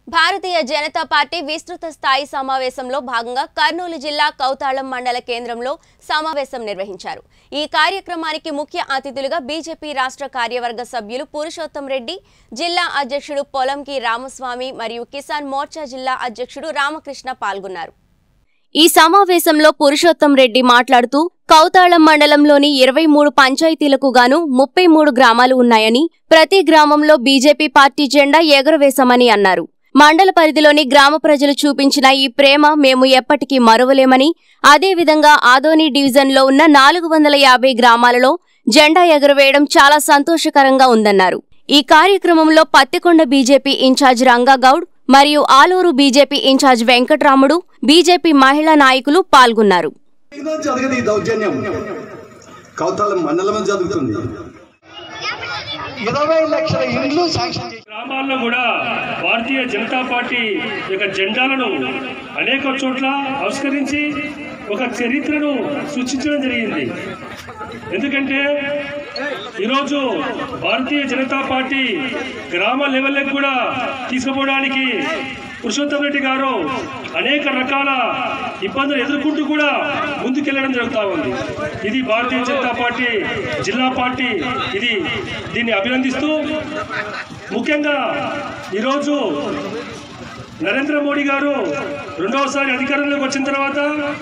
భారతీయ Janata party విస్తృత స్థాయి సమావేశంలో భాగంగా కర్నూలు జిల్లా కౌతాళం మండల కేంద్రంలో సమావేశం నిర్వహించారు ఈ కార్యక్రమానికి ముఖ్య అతిథులుగా బీజేపీ రాష్ట్ర కార్యవర్గ సభ్యులు పురుషోత్తం రెడ్డి జిల్లా అధ్యక్షుడు పొలంకి రామస్వామి మరియు కిసాన్ మోర్చా జిల్లా అధ్యక్షుడు రామకృష్ణ పాల్గొన్నారు ఈ సమావేశంలో పురుషోత్తం రెడ్డి మాట్లాడుతూ కౌతాళం మండలంలోని ఇరవై మూడు పంచాయతీలకు గాను ముప్పై మూడు గ్రామాలు ఉన్నాయని ప్రతి గ్రామంలో బీజేపీ పార్టీ జెండా ఎగురవేశామని అన్నారు మండల పరిధిలోని గ్రామ ప్రజలు చూపించిన ఈ ప్రేమ మేము ఎప్పటికీ మరువలేమని అదేవిధంగా ఆదోని డివిజన్లో ఉన్న నాలుగు వందల యాభై గ్రామాలలో జెండా ఎగురవేయడం చాలా సంతోషకరంగా ఉందన్నారు ఈ కార్యక్రమంలో పత్తికొండ బీజేపీ ఇన్ఛార్జ్ రంగాగౌడ్ మరియు Aluru BJP incharge Venkatramudu BJP మహిళా నాయకులు పాల్గొన్నారు ఇదో జరగదు ఈ దౌర్జన్యం కౌతాలం మండలం జరుగుతుంది ఇరవై లక్షల ఇండ్లు శాంక్షన్ చేసి గ్రామాల్లో కూడా భారతీయ జనతా పార్టీ యొక్క జెండాలను అనేక చోట్ల ఆవిష్కరించి ఒక చరిత్రను సృష్టించడం జరిగింది ఎందుకంటే ఈరోజు భారతీయ జనతా పార్టీ గ్రామ లెవెల్కి కూడా తీసుకుపోవడానికి పురుషోత్తం రెడ్డి గారు అనేక రకాల ఇబ్బందులు ఎదుర్కొంటూ కూడా ముందుకెళ్లడం జరుగుతూ ఉంది ఇది భారతీయ జనతా పార్టీ జిల్లా పార్టీ ఇది దీన్ని అభినందిస్తూ ముఖ్యంగా ఈరోజు నరేంద్ర మోడీ గారు రెండవసారి అధికారంలోకి వచ్చిన తర్వాత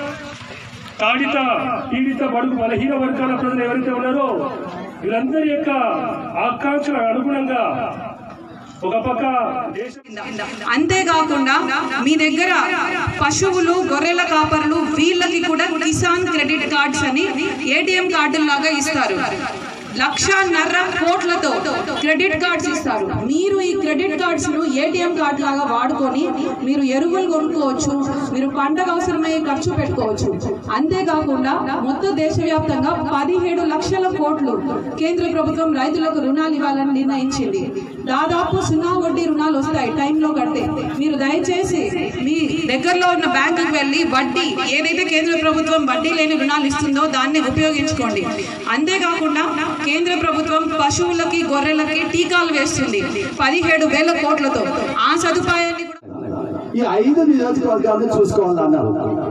తాడిత పీడిత బడుగు బలహీన వర్గాల ప్రజలు ఎవరైతే ఉన్నారో వీళ్ళందరి యొక్క ఆకాంక్షల అనుగుణంగా ఒక పక్క దేశ అంతేకాకుండా మీ దగ్గర పశువులు గొర్రెల కాపర్లు వీళ్ళకి కూడా కిసాన్ క్రెడిట్ కార్డ్స్ అని ఏటీఎం కార్డులాగా ఇస్తారు లక్షన్నర కోట్లతో క్రెడిట్ కార్డ్స్ ఇస్తారు మీరు ఈ క్రెడిట్ కార్డ్స్ ను ఏటీఎం కార్డ్ లాగా వాడుకొని మీరు ఎరువులు కొనుక్కోవచ్చు మీరు పంటకు అవసరమయ్యే ఖర్చు పెట్టుకోవచ్చు అంతేకాకుండా మొత్తం దేశవ్యాప్తంగా పదిహేడు లక్షల కోట్లు కేంద్ర ప్రభుత్వం రైతులకు రుణాలు ఇవ్వాలని నిర్ణయించింది దాదాపు సున్నా వడ్డీ రుణాలు వస్తాయి టైంలో కడితే మీరు దయచేసి మీ దగ్గరలో ఉన్న బ్యాంకుకి వెళ్ళి వడ్డీ ఏదైతే కేంద్ర ప్రభుత్వం వడ్డీ లేని రుణాలు ఇస్తుందో దాన్ని ఉపయోగించుకోండి అంతేకాకుండా కేంద్ర ప్రభుత్వం పశువులకి గొర్రెలకి టీకాలు వేస్తుంది పదిహేడు వేల కోట్లతో ఆ సదుపాయాన్ని కూడా ఈ ఐదు నియోజకవర్గాలను చూసుకోవాలన్నారు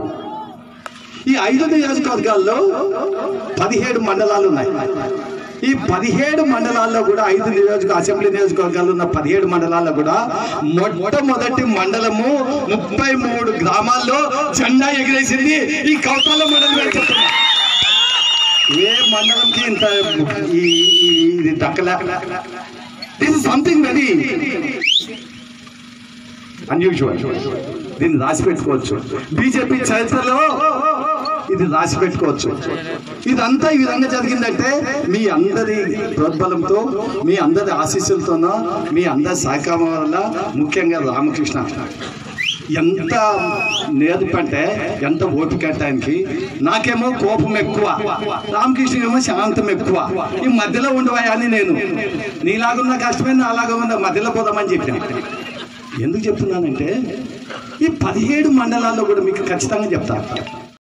ఈ ఐదు నియోజకవర్గాల్లో పదిహేడు మండలాలు ఉన్నాయి ఈ పదిహేడు మండలాల్లో కూడా ఐదు నియోజక అసెంబ్లీ నియోజకవర్గాలు ఉన్న పదిహేడు మండలాల్లో కూడా మొట్టమొదటి మండలము ముప్పై మూడు గ్రామాల్లో జెండా ఎగిరేసింది ఈ కౌతాల మండలం అని చెప్తున్నా ఏ మండలంకి ఇంత ఈ ఈ- ఇది దక్కలే this is something very unusual దీన్ని రాసి పెట్టుకోవచ్చు బీజేపీ చరిత్రలో ఇది రాసి పెట్టుకోవచ్చు ఇదంతా ఈ విధంగా జరిగిందంటే మీ అందరి ప్రోద్బలంతో మీ అందరి ఆశీస్సులతోనో మీ అందరి సహకారం వల్ల ముఖ్యంగా రామకృష్ణ ఎంత నేర్పంటే ఎంత ఓపిక అంటే ఆయనకి నాకేమో కోపం ఎక్కువ రామకృష్ణ ఏమో శాంతం ఎక్కువ ఈ మధ్యలో ఉండవా అని నేను నీలాగున్న కష్టమే నాలాగా ఉన్న మధ్యలో పోదామని చెప్పాను ఎందుకు చెప్తున్నానంటే ఈ పదిహేడు మండలాల్లో కూడా మీకు ఖచ్చితంగా చెప్తాను